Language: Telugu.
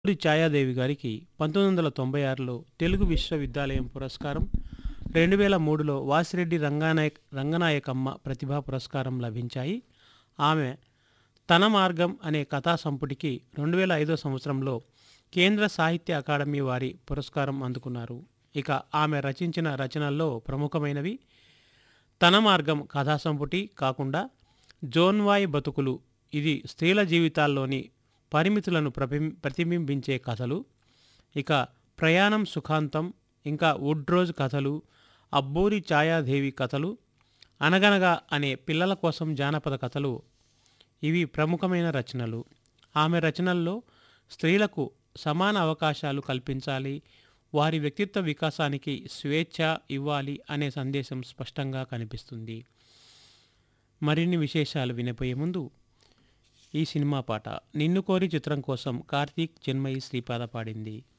డి ఛాయాదేవి గారికి పంతొమ్మిది వందల తొంభై ఆరులో తెలుగు విశ్వవిద్యాలయం పురస్కారం రెండు వేల మూడులో వాసిరెడ్డి రంగానాయక్ రంగనాయకమ్మ ప్రతిభా పురస్కారం లభించాయి ఆమె తన మార్గం అనే కథా సంపుటికి రెండు వేల ఐదో సంవత్సరంలో కేంద్ర సాహిత్య అకాడమీ వారి పురస్కారం అందుకున్నారు ఇక ఆమె రచించిన రచనల్లో ప్రముఖమైనవి తన మార్గం కథా సంపుటి కాకుండా జోన్వాయ్ బతుకులు ఇది స్త్రీల జీవితాల్లోని పరిమితులను ప్రతిబిం- ప్రతిబింబించే కథలు ఇక ప్రయాణం సుఖాంతం ఇంకా వుడ్రోజ్ కథలు అబ్బూరి ఛాయాదేవి కథలు అనగనగా అనే పిల్లల కోసం జానపద కథలు ఇవి ప్రముఖమైన రచనలు ఆమె రచనల్లో స్త్రీలకు సమాన అవకాశాలు కల్పించాలి వారి వ్యక్తిత్వ వికాసానికి స్వేచ్ఛ ఇవ్వాలి అనే సందేశం స్పష్టంగా కనిపిస్తుంది మరిన్ని విశేషాలు వినపోయే ముందు ఈ సినిమా పాట నిన్ను కోరి చిత్రం కోసం కార్తీక్ చిన్మయి శ్రీపాద పాడింది